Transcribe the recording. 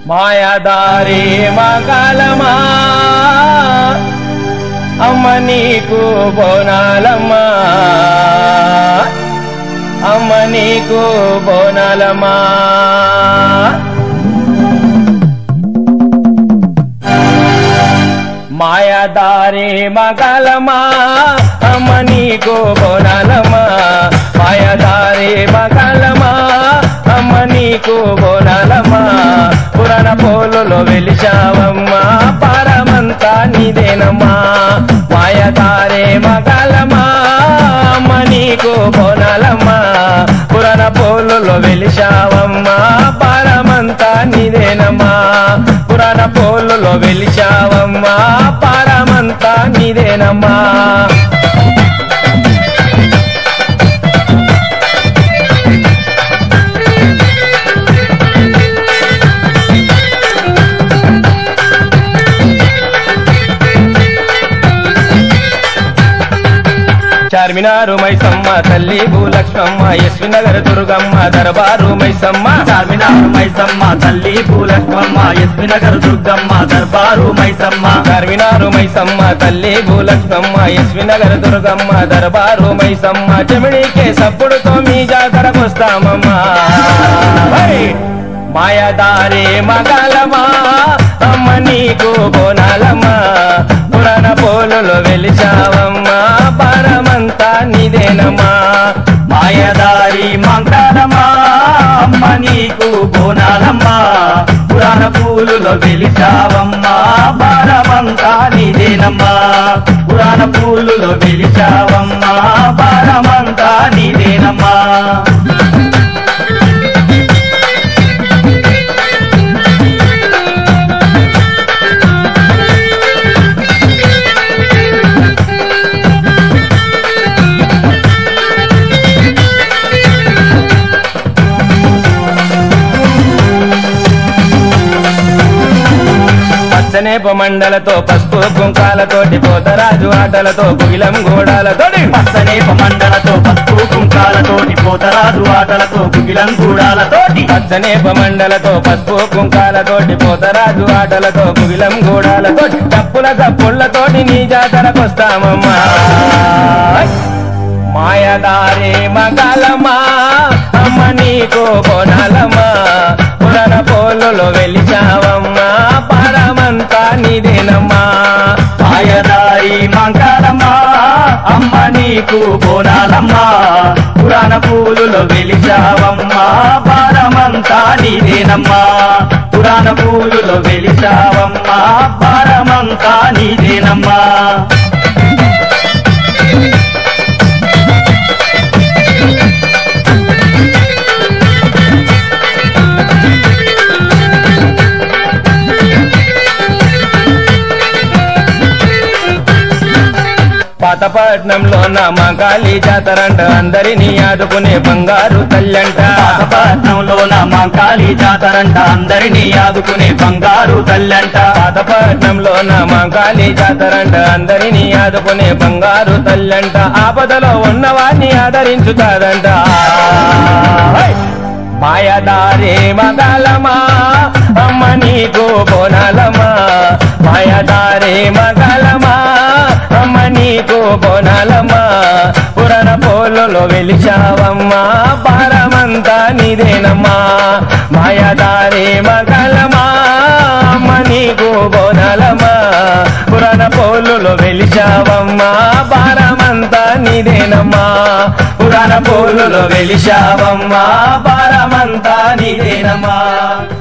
మాయదారి మగలమా అమ్మ నీకు బోనాలమ్మా అమ్మ నీకు బోనాలమ్మా మాయదారి మగలమా అమ్మ నీకు బోనాలమ్మా మాయదారి మగలమా అమ్మ నీకు బోనాలమ్మా పురాణ పోలులో వెలిశావమ్మా పరమంతా నీదేనమ్మా మాయదారి మగలమా అమ్మ నీకు బోనాలమ్మా పురాణ పోలులో వెలిశావమ్మా పరమంతా నీదేనమ్మా పురాణ పోలులో వెలిశావమ్మా పరమంతా నీదేనమ్మా చార్మినారు మైసమ్మ తల్లి భూలక్ష్మమ్మ ఎస్వి నగర్ దుర్గమ్మ దర్బారు మైసమ్మ చార్మినార్ మైసమ్మ తల్లి పూలక్ష్మమ్మ ఎస్వి నగర్ దుర్గమ్మ దర్బారు మైసమ్మ చార్మినారు మైసమ్మ తల్లి భూలక్ష్మమ్మ ఎస్వి నగర్ దుర్గమ్మ దర్బారు మైసమ్మ చెమిడికే సప్పుడుతో మీ జాతరకొస్తామమ్మా హై! మాయదారి మగలమా అమ్మ నీకు బోనాలమ్మా పురాణ పోలులో వెలిచావమ్మా పరమంతా నీదేనమ్మా మాయదారి మంగళమా అమ్మ నీకు బోనాలమ్మ పురాణ పూలులో వెలిచావమ్మా భారమంతా నీదేనమ్మా పురాణ పూలులో వెలిచావమ్మా భారమంతా నీదేనమ్మా పచ్చనేప మండలతో పసుపు కుంకాలతోటి పోతరాజు ఆటలతో పుగిలం గోడాలతోటి పచ్చనేప మండలతో పసుపు కుంకాలతోటి పోతరాజు ఆటలతో కుగిలం గూడాలతోటి పచ్చనేప మండలతో పసుపు కుంకాలతోటి పోతరాజు ఆటలతో పుగిలం గోడాలతోటి తప్పుల తప్పుళ్లతోటి నీ జాతరకొస్తామమ్మా మాయదారి మగలమా అమ్మ నీకు బోనాలమ్మా పురాణ పోలులో వెలిచావమ్మా పరమంతా నీదేనమ్మా మాయదారి మంగళమ్మా అమ్మ నీకు బోనాలమ్మా పురాణ పూలులో వెలిచావమ్మా భారమంతా నీదేనమ్మా పురాణ పూలులో వెలిచావమ్మా భారమంతా నీదేనమ్మా పాతపట్నంలో నా మంగాళి జాతరంట అందరినీ ఆదుకునే బంగారు తల్లంట పాతపట్నంలో నా మంకాళి జాతరంట అందరినీ ఆదుకునే బంగారు తల్లంట పాతపట్నంలో నా మంగాళి జాతరంట అందరినీ ఆదుకునే బంగారు తల్లంట ఆపదలో ఉన్నవాడిని ఆదరించుతాదంట హై! మాయదారి మగలమా అమ్మ నీకు బోనాలమ్మా మాయదారి మగలమా అమ్మ నీకు బోనాలమ్మా పురాణ పోలులో వెలిచావమ్మా పారమంతా నీదేనమ్మా మాయదారి మగలమా అమ్మ నీకు బోనాలమ్మా పురాణ పోలులో వెలిచావమ్మా భారమంతా నీదేనమ్మా పురాణ పోలులో వెలిచావమ్మా భారమంతా నీదేనమ్మా